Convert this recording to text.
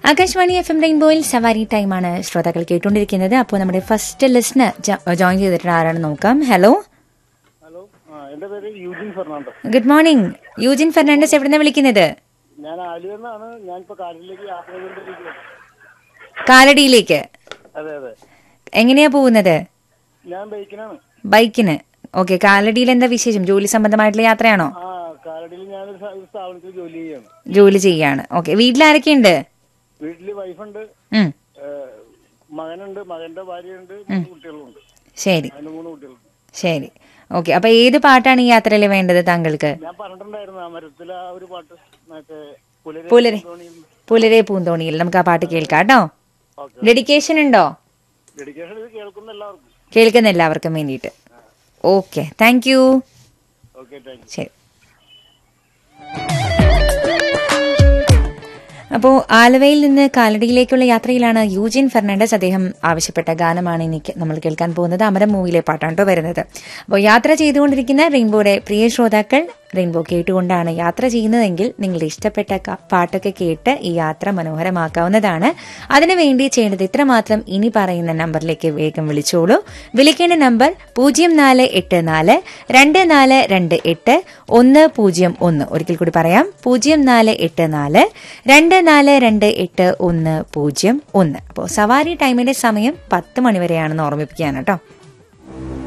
Akashvani F M റെയിൻബോയിൽ സവാരി ടൈമാണ് ശ്രോതാക്കൾ കേട്ടുകൊണ്ടിരിക്കുന്നത് അപ്പോൾ നമ്മുടെ ഫസ്റ്റ് ലിസ്റ്റിന് ജോയിൻ ചെയ്തിട്ടുണ്ട് ആരാണെന്ന് നോക്കാം ഹലോ ഹലോ ആ എൻ്റെ പേര് യൂജിൻ ഫെർണാണ്ടസ് ഗുഡ് മോർണിംഗ് യൂജിൻ ഫെർണാണ്ടസ് എവിടുന്ന വിളിക്കുന്നത് ഞാൻ ആലുവെന്നാണ് ഞാനിപ്പോൾ കാട്ടിലേക്ക് യാത്ര ചെയ്തുകൊണ്ടിരിക്കുകയാണ് കാലടിയിലേക്ക് അതെ അതെ എങ്ങനെയാ പോകുന്നത് ഞാൻ ബൈക്കിനാണ് ബൈക്കിന് ഓക്കെ കാലടിയിൽ എന്താ വിശേഷം ജോലി സംബന്ധമായിട്ടുള്ള യാത്രയാണോ ആ കാലടിയിൽ ഞാനൊരു സ്ഥാ- ഒരു സ്ഥാപനത്തിൽ ജോലി ചെയ്യാണ് ജോലി ചെയ്യാണ് ഓക്കെ വീട്ടിലാരൊക്കെയുണ്ട് വീട്ടിൽ വൈഫുണ്ട് ഉം, ഏഹ്, മകനുണ്ട് മകന്റെ ഭാര്യയുണ്ട് മൂന്ന് കുട്ടികളുണ്ട് ശരി അതിന് മൂന്ന് കുട്ടികളുണ്ട് ശരി ഓക്കെ അപ്പൊ ഏത് പാട്ടാണ് ഈ യാത്രയിൽ വേണ്ടത് താങ്കൾക്ക് ഞാൻ പറഞ്ഞിട്ടുണ്ടായിരുന്നു ആ മരത്തിലെ ആ ഒരു പാട്ട് മറ്റേ പുലരെ പുലരെ തോണിയിൽ പുലരെ പൂന്തോണിയിൽ നമുക്ക് ആ പാട്ട് കേൾക്കാം കേട്ടോ ഓക്കെ ഡെഡിക്കേഷൻ ഉണ്ടോ ഡെഡിക്കേഷൻ ഇത് കേൾക്കുന്ന എല്ലാവർക്കും കേൾക്കുന്ന എല്ലാവർക്കും വേണ്ടിയിട്ട് okay thank you okay thank you ശരി അപ്പോൾ ആലുവയിൽ നിന്ന് കാലടിയിലേക്കുള്ള യാത്രയിലാണ് യൂജിൻ ഫെർണാണ്ടസ് അദ്ദേഹം ആവശ്യപ്പെട്ട ഗാനമാണ് ഇനി നമ്മൾ കേൾക്കാൻ പോകുന്നത് അമരം മൂവിയിലെ പാട്ടാണ് ട്ടോ വരുന്നത് അപ്പോൾ യാത്ര ചെയ്തുകൊണ്ടിരിക്കുന്ന റെയിൻബോയുടെ പ്രിയ ശ്രോതാക്കൾ റെയിൻബോ കേട്ടുകൊണ്ടാണ് യാത്ര ചെയ്യുന്നതെങ്കിൽ നിങ്ങളുടെ ഇഷ്ടപ്പെട്ട ക- പാട്ടൊക്കെ കേട്ട് ഈ യാത്ര മനോഹരമാക്കാവുന്നതാണ് അതിനുവേണ്ടി ചെയ്യേണ്ടത് ഇത്രമാത്രം ഇനി പറയുന്ന നമ്പറിലേക്ക് വേഗം വിളിച്ചോളൂ വിളിക്കേണ്ട നമ്പർ പൂജ്യം നാല് എട്ട് നാല് രണ്ട് നാല് രണ്ട് എട്ട് ഒന്ന് പൂജ്യം ഒന്ന് ഒരിക്കൽ കൂടി പറയാം പൂജ്യം നാല് എട്ട് നാല് രണ്ട് നാല് രണ്ട് എട്ട് ഒന്ന് പൂജ്യം ഒന്ന് അപ്പോൾ സവാരി ടൈമിന്റെ സമയം പത്ത് മണിവരെയാണെന്ന് ഓർമ്മിപ്പിക്കുകയാണ് കേട്ടോ